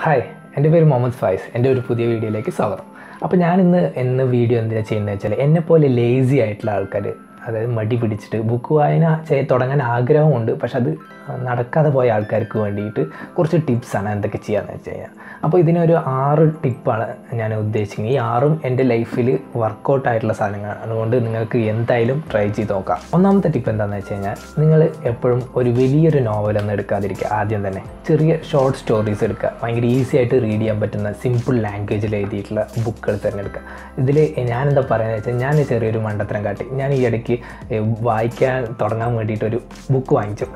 hi എൻ്റെ പേര് മുഹമ്മദ് ഫായിസ് എൻ്റെ ഒരു പുതിയ വീഡിയോയിലേക്ക് സ്വാഗതം അപ്പോൾ ഞാൻ ഇന്ന് ഇന്ന് വീഡിയോ എന്തിനാണ് ചെയ്യുന്നത് വെച്ചാൽ എന്നെപ്പോലെ ലേസി ആയിട്ടുള്ള ആൾക്കാർ അതായത് മടി പിടിച്ചിട്ട് ബുക്ക് വായന ചെയ് തുടങ്ങാൻ ആഗ്രഹമുണ്ട് പക്ഷെ അത് നടക്കാതെ പോയ ആൾക്കാർക്ക് വേണ്ടിയിട്ട് കുറച്ച് ടിപ്സാണ് എന്തൊക്കെ ചെയ്യാന്ന് വെച്ച് കഴിഞ്ഞാൽ അപ്പോൾ ഇതിനൊരു ആറ് ടിപ്പാണ് ഞാൻ ഉദ്ദേശിക്കുന്നത് ഈ ആറും എൻ്റെ ലൈഫിൽ വർക്കൗട്ട് ആയിട്ടുള്ള സാധനങ്ങളാണ് അതുകൊണ്ട് നിങ്ങൾക്ക് എന്തായാലും ട്രൈ ചെയ്ത് നോക്കാം ഒന്നാമത്തെ ടിപ്പ് എന്താണെന്ന് വെച്ച് കഴിഞ്ഞാൽ നിങ്ങൾ എപ്പോഴും ഒരു വലിയൊരു നോവലൊന്നും എടുക്കാതിരിക്കുക ആദ്യം തന്നെ ചെറിയ ഷോർട്ട് സ്റ്റോറീസ് എടുക്കുക ഭയങ്കര ഈസി ആയിട്ട് റീഡ് ചെയ്യാൻ പറ്റുന്ന സിമ്പിൾ ലാംഗ്വേജിൽ എഴുതിയിട്ടുള്ള ബുക്കുകൾ തിരഞ്ഞെടുക്കുക ഇതിൽ ഞാനെന്താ പറയുന്നത് വെച്ചാൽ ഞാൻ ചെറിയൊരു മണ്ടത്തരം കാട്ടി ഞാൻ ഈ ഇടയ്ക്ക് ഏ, വായിക്കാൻ തുടങ്ങാൻ വേണ്ടിയിട്ട് ഒരു ബുക്ക് വാങ്ങിച്ചു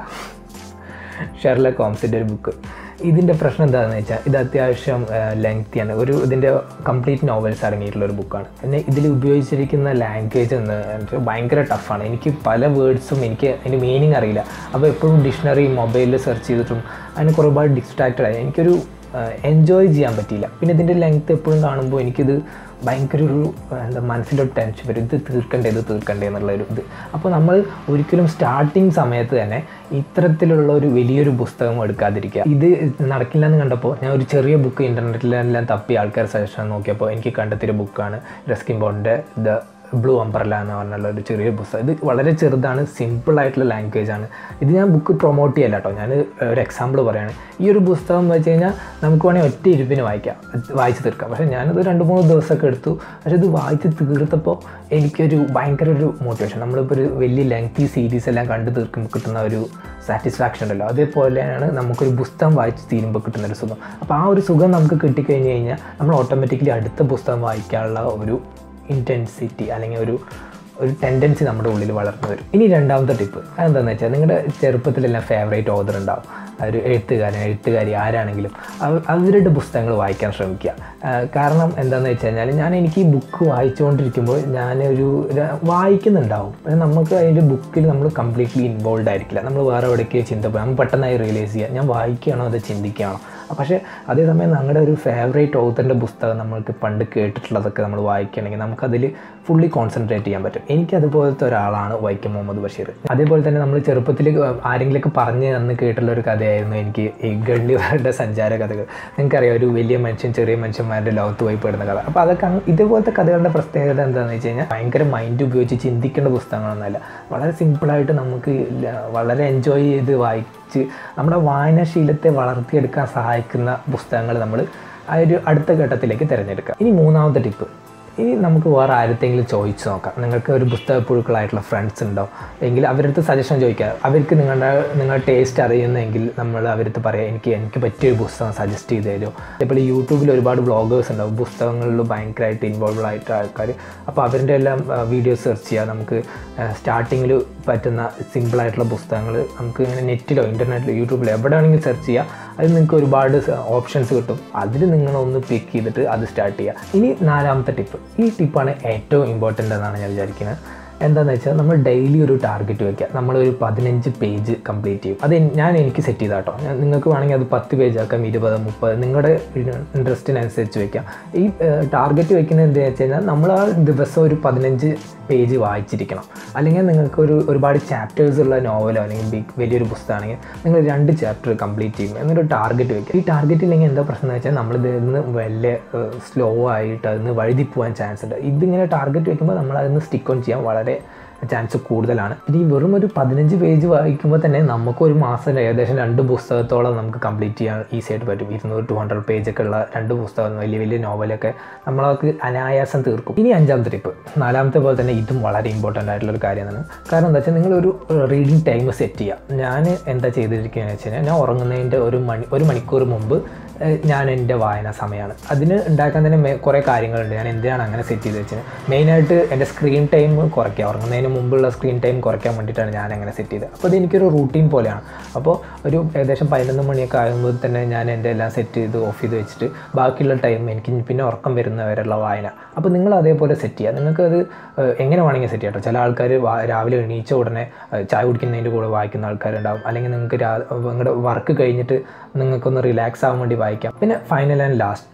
ഷെർലക് ഹോംസിൻ്റെ ഒരു ബുക്ക് ഇതിൻ്റെ പ്രശ്നം എന്താണെന്ന് വെച്ചാൽ ഇത് അത്യാവശ്യം ലെങ്തിയാണ് ഒരു ഇതിൻ്റെ കംപ്ലീറ്റ് നോവൽസ് അടങ്ങിയിട്ടുള്ള ഒരു ബുക്കാണ് പിന്നെ ഇതിൽ ഉപയോഗിച്ചിരിക്കുന്ന ലാംഗ്വേജ് എന്ന് വെച്ചാൽ ഭയങ്കര ടഫാണ് എനിക്ക് പല വേർഡ്സും എനിക്ക് അതിൻ്റെ മീനിങ് അറിയില്ല അപ്പോൾ എപ്പോഴും ഡിക്ഷണറി മൊബൈലിൽ സെർച്ച് ചെയ്തിട്ടും അതിന് ഒരുപാട് ഡിസ്ട്രാക്റ്റഡ് ആയി എനിക്കൊരു എൻജോയ് ചെയ്യാൻ പറ്റിയില്ല പിന്നെ ഇതിൻ്റെ ലെങ്ത് എപ്പോഴും കാണുമ്പോൾ എനിക്കിത് ഭയങ്കര ഒരു എന്താ മനസ്സിലൊരു ടെൻഷൻ വരും ഇത് തീർക്കണ്ടേ ഇത് തീർക്കണ്ടേ എന്നുള്ള ഒരു ഇത് അപ്പോൾ നമ്മൾ ഒരിക്കലും സ്റ്റാർട്ടിങ് സമയത്ത് തന്നെ ഇത്തരത്തിലുള്ള ഒരു വലിയൊരു പുസ്തകം എടുക്കാതിരിക്കുക ഇത് നടക്കില്ല എന്ന് കണ്ടപ്പോൾ ഞാൻ ഒരു ചെറിയ ബുക്ക് ഇൻ്റർനെറ്റിലെല്ലാം തപ്പി ആൾക്കാർ സജഷൻ നോക്കിയപ്പോൾ എനിക്ക് കണ്ടെത്തിയ ബുക്കാണ് റസ്കിൻ ബോണ്ടിൻ്റെ ദ ബ്ലൂ അംബ്രല്ല എന്ന് പറഞ്ഞുള്ള ഒരു ചെറിയ പുസ്തകം ഇത് വളരെ ചെറുതാണ് സിമ്പിൾ ആയിട്ടുള്ള ലാംഗ്വേജ് ആണ് ഇത് ഞാൻ ബുക്ക് പ്രൊമോട്ട് ചെയ്യല്ല കേട്ടോ ഞാൻ ഒരു എക്സാമ്പിൾ പറയുകയാണ് ഈ ഒരു പുസ്തകം എന്ന് വെച്ച് കഴിഞ്ഞാൽ നമുക്ക് വേണമെങ്കിൽ ഒറ്റ ഇരുപ്പിന് വായിക്കാം അത് വായിച്ച് തീർക്കാം പക്ഷേ ഞാനത് രണ്ട് മൂന്ന് ദിവസമൊക്കെ എടുത്തു പക്ഷേ ഇത് വായിച്ച് തീർത്തപ്പോൾ എനിക്കൊരു ഭയങ്കര ഒരു മോട്ടിവേഷൻ നമ്മളിപ്പോൾ ഒരു വലിയ ലെങ്തി സീരീസ് എല്ലാം കണ്ടു തീർക്കുമ്പോൾ കിട്ടുന്ന ഒരു സാറ്റിസ്ഫാക്ഷൻ ഉണ്ടല്ലോ അതേപോലെയാണ് നമുക്കൊരു പുസ്തകം വായിച്ച് തീരുമ്പോൾ കിട്ടുന്ന ഒരു സുഖം അപ്പോൾ ആ ഒരു സുഖം നമുക്ക് കിട്ടിക്കഴിഞ്ഞ് കഴിഞ്ഞാൽ നമ്മൾ ഓട്ടോമാറ്റിക്കലി അടുത്ത പുസ്തകം വായിക്കാനുള്ള ഒരു ഇൻറ്റൻസിറ്റി അല്ലെങ്കിൽ ഒരു ഒരു ടെൻഡൻസി നമ്മുടെ ഉള്ളിൽ വളർന്നു വരും ഇനി രണ്ടാമത്തെ ടിപ്പ് അതെന്താണെന്ന് വെച്ചാൽ നിങ്ങളുടെ ചെറുപ്പത്തിലെല്ലാം ഫേവറേറ്റ് ഓതർ ഉണ്ടാവും ആ ഒരു എഴുത്തുകാരൻ എഴുത്തുകാരി ആരാണെങ്കിലും അവ- അവരുടെ പുസ്തകങ്ങൾ വായിക്കാൻ ശ്രമിക്കുക ആ, കാരണം എന്താണെന്ന് വെച്ച് കഴിഞ്ഞാൽ ഞാൻ എനിക്ക് ഈ ബുക്ക് വായിച്ചുകൊണ്ടിരിക്കുമ്പോൾ ഞാനൊരു ര- വായിക്കുന്നുണ്ടാവും പക്ഷെ നമുക്ക് അതിൻ്റെ ബുക്കിൽ നമ്മൾ കംപ്ലീറ്റ്ലി ഇൻവോൾവ് ആയിരിക്കില്ല നമ്മൾ വേറെ എവിടേക്ക് ചിന്ത പോയി നമ്മൾ പെട്ടെന്നായി റിയലൈസ് ചെയ്യുക ഞാൻ വായിക്കുകയാണോ അത് ചിന്തിക്കുകയാണോ പക്ഷേ അതേസമയം ഞങ്ങളുടെ ഒരു ഫേവറേറ്റ് ഓത്തറിൻ്റെ പുസ്തകം നമ്മൾക്ക് പണ്ട് കേട്ടിട്ടുള്ളതൊക്കെ നമ്മൾ വായിക്കുകയാണെങ്കിൽ നമുക്കതിൽ ഫുള്ളി കോൺസെൻട്രേറ്റ് ചെയ്യാൻ പറ്റും എനിക്ക് അതുപോലത്തെ ഒരാളാണ് വൈക്കം മുഹമ്മദ് ബഷീർ അതേപോലെ തന്നെ നമ്മൾ ചെറുപ്പത്തിൽ ആരെങ്കിലുമൊക്കെ പറഞ്ഞ് തന്ന് കേട്ടുള്ള ഒരു കഥയായിരുന്നു എനിക്ക് ഈ ഗണ്ഡിവരുടെ സഞ്ചാര കഥകൾ നിങ്ങൾക്കറിയാം ഒരു വലിയ മനുഷ്യൻ ചെറിയ മനുഷ്യന്മാരുടെ ലോകത്ത് പോയി പെടുന്ന കഥ അപ്പോൾ അതൊക്കെ അങ്ങ് ഇതേപോലത്തെ കഥകളുടെ പ്രത്യേകത എന്താണെന്ന് വെച്ച് കഴിഞ്ഞാൽ ഭയങ്കര മൈൻഡ് ഉപയോഗിച്ച് ചിന്തിക്കേണ്ട പുസ്തകങ്ങളൊന്നുമല്ല വളരെ സിമ്പിളായിട്ട് നമുക്ക് ല- വളരെ എൻജോയ് ചെയ്ത് വായിച്ച് നമ്മുടെ വായനാശീലത്തെ വളർത്തിയെടുക്കാൻ സഹായിക്കുന്ന പുസ്തകങ്ങൾ നമ്മൾ ആ ഒരു അടുത്ത ഘട്ടത്തിലേക്ക് തിരഞ്ഞെടുക്കുക ഇനി മൂന്നാമത്തെ ടിപ്പ് ഇനി നമുക്ക് വേറെ ആരത്തെങ്കിലും ചോദിച്ച് നോക്കാം നിങ്ങൾക്ക് ഒരു പുസ്തകപ്പുഴുക്കളായിട്ടുള്ള ഫ്രണ്ട്സ് ഉണ്ടോ എങ്കിൽ അവരടുത്ത് സജഷൻ ചോദിക്കുക അവർക്ക് നിങ്ങളുടെ നിങ്ങളുടെ ടേസ്റ്റ് അറിയുന്നെങ്കിൽ നമ്മൾ അവരടുത്ത് പറയാം എനിക്ക് എനിക്ക് പറ്റിയൊരു പുസ്തകം സജസ്റ്റ് ചെയ്ത് തരുമോ അതേപോലെ യൂട്യൂബിൽ ഒരുപാട് വ്ളോഗേഴ്സ് ഉണ്ടാവും പുസ്തകങ്ങളിൽ ഭയങ്കരമായിട്ട് ഇൻവോൾവ് ആയിട്ട് ആൾക്കാർ അപ്പോൾ അവരുടെ എല്ലാം വീഡിയോസ് സെർച്ച് ചെയ്യുക നമുക്ക് സ്റ്റാർട്ടിങ്ങിൽ പറ്റുന്ന സിമ്പിളായിട്ടുള്ള പുസ്തകങ്ങൾ നമുക്ക് ഇങ്ങനെ നെറ്റിലോ ഇൻ്റർനെറ്റിലോ യൂട്യൂബിലോ എവിടെ വേണമെങ്കിലും സെർച്ച് ചെയ്യുക അത് നിങ്ങൾക്ക് ഒരുപാട് ഓപ്ഷൻസ് കിട്ടും അതിൽ നിങ്ങളൊന്ന് പിക്ക് ചെയ്തിട്ട് അത് സ്റ്റാർട്ട് ചെയ്യുക ഇനി നാലാമത്തെ ടിപ്പ് ഈ ടിപ്പാണ് ഏറ്റവും ഇമ്പോർട്ടൻ്റ് എന്നാണ് ഞാൻ വിചാരിക്കുന്നത് എന്താണെന്ന് വെച്ചാൽ നമ്മൾ ഡെയിലി ഒരു ടാർഗറ്റ് വെക്കുക നമ്മളൊരു പതിനഞ്ച് പേജ് കംപ്ലീറ്റ് ചെയ്യും അത് ഞാൻ എനിക്ക് സെറ്റ് ചെയ്താട്ടോ ഞാൻ നിങ്ങൾക്ക് വേണമെങ്കിൽ അത് പത്ത് പേജ് ആക്കാം ഇരുപത് മുപ്പത് നിങ്ങളുടെ ഇൻട്രസ്റ്റിനനുസരിച്ച് വെക്കാം ഈ ടാർഗറ്റ് വെക്കുന്നത് എന്താ വെച്ച് കഴിഞ്ഞാൽ നമ്മൾ ആ ദിവസം ഒരു പതിനഞ്ച് പേജ് വായിച്ചിരിക്കണം അല്ലെങ്കിൽ നിങ്ങൾക്ക് ഒരു ഒരുപാട് ചാപ്റ്റേഴ്സ് ഉള്ള നോവലോ അല്ലെങ്കിൽ ബിഗ് വലിയൊരു പുസ്തകമാണെങ്കിൽ നിങ്ങൾ രണ്ട് ചാപ്റ്റർ കംപ്ലീറ്റ് ചെയ്യും എന്നൊരു ടാർഗറ്റ് വെക്കുക ഈ ടാർഗറ്റ് ഇല്ലെങ്കിൽ എന്താ പ്രശ്നം എന്ന് വെച്ചാൽ നമ്മൾ ഇതിൽ നിന്ന് വലിയ സ്ലോ ആയിട്ട് അതിന് വഴുതി പോകാൻ ചാൻസ് ഉണ്ട് ഇതിങ്ങനെ ടാർഗറ്റ് വെക്കുമ്പോൾ നമ്മൾ അതിന് സ്റ്റിക്ക് ഓൺ ചെയ്യാൻ വളരെ ചാൻസ് കൂടുതലാണ് പിന്നെ ഈ വെറും ഒരു പതിനഞ്ച് പേജ് വായിക്കുമ്പോൾ തന്നെ നമുക്ക് ഒരു മാസം ഏകദേശം രണ്ട് പുസ്തകത്തോളം നമുക്ക് കംപ്ലീറ്റ് ചെയ്യാൻ ഈസി ആയിട്ട് പറ്റും ഇരുന്നൂറ് ടു ഹൺഡ്രഡ് പേജൊക്കെ ഉള്ള രണ്ട് പുസ്തകം വലിയ വലിയ നോവലൊക്കെ നമ്മളൊക്കെ അനായാസം തീർക്കും ഇനി അഞ്ചാമത്തെ ടിപ്പ് നാലാമത്തെ പോലെ തന്നെ ഇതും വളരെ ഇമ്പോർട്ടൻ്റ് ആയിട്ടുള്ള ഒരു കാര്യമാണ് കാരണം എന്താ വെച്ചാൽ നിങ്ങളൊരു റീഡിങ് ടൈം സെറ്റ് ചെയ്യുക ഞാൻ എന്താ ചെയ്തിരിക്കുകയെന്ന് വെച്ച് കഴിഞ്ഞാൽ ഞാൻ ഉറങ്ങുന്നതിൻ്റെ ഒരു മണി ഒരു മണിക്കൂർ മുമ്പ് ഏഹ്, ഞാൻ എൻ്റെ വായന സമയമാണ് അതിന് ഉണ്ടാക്കാൻ തന്നെ മേ- കുറേ കാര്യങ്ങളുണ്ട് ഞാൻ എന്തിനാണ് അങ്ങനെ സെറ്റ് ചെയ്ത് വെച്ചത് മെയിനായിട്ട് എൻ്റെ സ്ക്രീൻ ടൈം കുറയ്ക്കുക ഉറങ്ങുന്നതിന് മുമ്പുള്ള സ്ക്രീൻ ടൈം കുറയ്ക്കാൻ വേണ്ടിയിട്ടാണ് ഞാൻ അങ്ങനെ സെറ്റ് ചെയ്തത് അപ്പോൾ അത് എനിക്കൊരു റൂട്ടീൻ പോലെയാണ് അപ്പോൾ ഒരു ഏകദേശം പതിനൊന്ന് മണിയൊക്കെ ആകുമ്പോൾ തന്നെ ഞാൻ എൻ്റെ എല്ലാം സെറ്റ് ചെയ്ത് ഓഫ് ചെയ്ത് വെച്ചിട്ട് ബാക്കിയുള്ള ടൈം എനിക്ക് ഇനി പിന്നെ ഉറക്കം വരുന്നവരുള്ള വായന അപ്പോൾ നിങ്ങൾ അതേപോലെ സെറ്റ് ചെയ്യുക നിങ്ങൾക്കത് ഏഹ്, എങ്ങനെ വേണമെങ്കിൽ സെറ്റ് ചെയ്യാം കേട്ടോ ചില ആൾക്കാർ രാവിലെ എണീച്ച ഉടനെ ഏഹ്, ചായ കുടിക്കുന്നതിൻ്റെ കൂടെ വായിക്കുന്ന ആൾക്കാരുണ്ടാവും അല്ലെങ്കിൽ നിങ്ങൾക്ക് രാ നിങ്ങളുടെ വർക്ക് കഴിഞ്ഞിട്ട് നിങ്ങൾക്കൊന്ന് റിലാക്സ് ആവാൻ വേണ്ടി വായിക്കാം പിന്നെ ഫൈനൽ ആൻഡ് ലാസ്റ്റ് ടിപ്പ്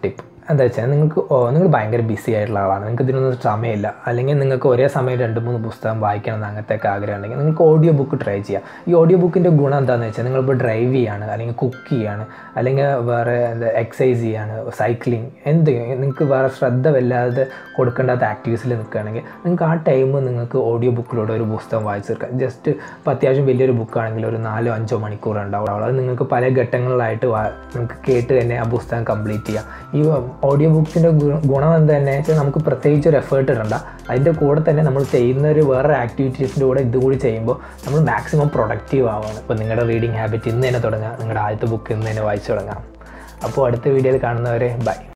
എന്താ വെച്ചാൽ നിങ്ങൾക്ക് ഓ- നിങ്ങൾ ഭയങ്കര ബിസി ആയിട്ടുള്ള ആളാണ് നിങ്ങൾക്ക് ഇതിനൊന്നും സമയമില്ല അല്ലെങ്കിൽ നിങ്ങൾക്ക് ഒരേ സമയം രണ്ട് മൂന്ന് പുസ്തകം വായിക്കണം എന്ന് അങ്ങനത്തെ ഒക്കെ ആഗ്രഹം ഉണ്ടെങ്കിൽ നിങ്ങൾക്ക് ഓഡിയോ ബുക്ക് ട്രൈ ചെയ്യാം ഈ ഓഡിയോ ബുക്കിൻ്റെ ഗുണം എന്താണെന്ന് വെച്ചാൽ നിങ്ങളിപ്പോൾ ഡ്രൈവ് ചെയ്യാണ് അല്ലെങ്കിൽ കുക്ക് ചെയ്യാണ് അല്ലെങ്കിൽ വേറെ എന്താ എക്സസൈസ് ചെയ്യാണ് സൈക്ലിംഗ് എന്ത് നിങ്ങൾക്ക് വേറെ ശ്രദ്ധ വല്ലാതെ കൊടുക്കേണ്ടാത്ത ആക്ടിവിറ്റീസിൽ നിൽക്കുകയാണെങ്കിൽ നിങ്ങൾക്ക് ആ ടൈം നിങ്ങൾക്ക് ഓഡിയോ ബുക്കിലൂടെ ഒരു പുസ്തകം വായിച്ചു തീർക്കാം ജസ്റ്റ് ഇപ്പോൾ അത്യാവശ്യം വലിയൊരു ബുക്കാണെങ്കിൽ ഒരു നാലോ അഞ്ചോ മണിക്കൂർ ഉണ്ടാവും അത് നിങ്ങൾക്ക് പല ഘട്ടങ്ങളിലായിട്ട് വാ നിങ്ങൾക്ക് കേട്ട് തന്നെ ആ പുസ്തകം കംപ്ലീറ്റ് ചെയ്യാം ഈ ഓഡിയോ ബുക്കിൻ്റെ ഗുണം എന്താ തന്നെ വെച്ചാൽ നമുക്ക് പ്രത്യേകിച്ച് ഒരു എഫേർട്ട് ഇടണ്ട അതിൻ്റെ കൂടെ തന്നെ നമ്മൾ ചെയ്യുന്ന ഒരു വേറെ ആക്ടിവിറ്റീസിൻ്റെ കൂടെ ഇതുകൂടി ചെയ്യുമ്പോൾ നമ്മൾ മാക്സിമം പ്രൊഡക്റ്റീവ് ആവുകയാണ് ഇപ്പോൾ നിങ്ങളുടെ റീഡിങ് ഹാബിറ്റ് ഇന്ന് തന്നെ തുടങ്ങാം നിങ്ങളുടെ ആദ്യത്തെ ബുക്ക് ഇന്ന് തന്നെ വായിച്ചു തുടങ്ങാം അപ്പോൾ അടുത്ത വീഡിയോയിൽ കാണുന്നവരെ ബൈ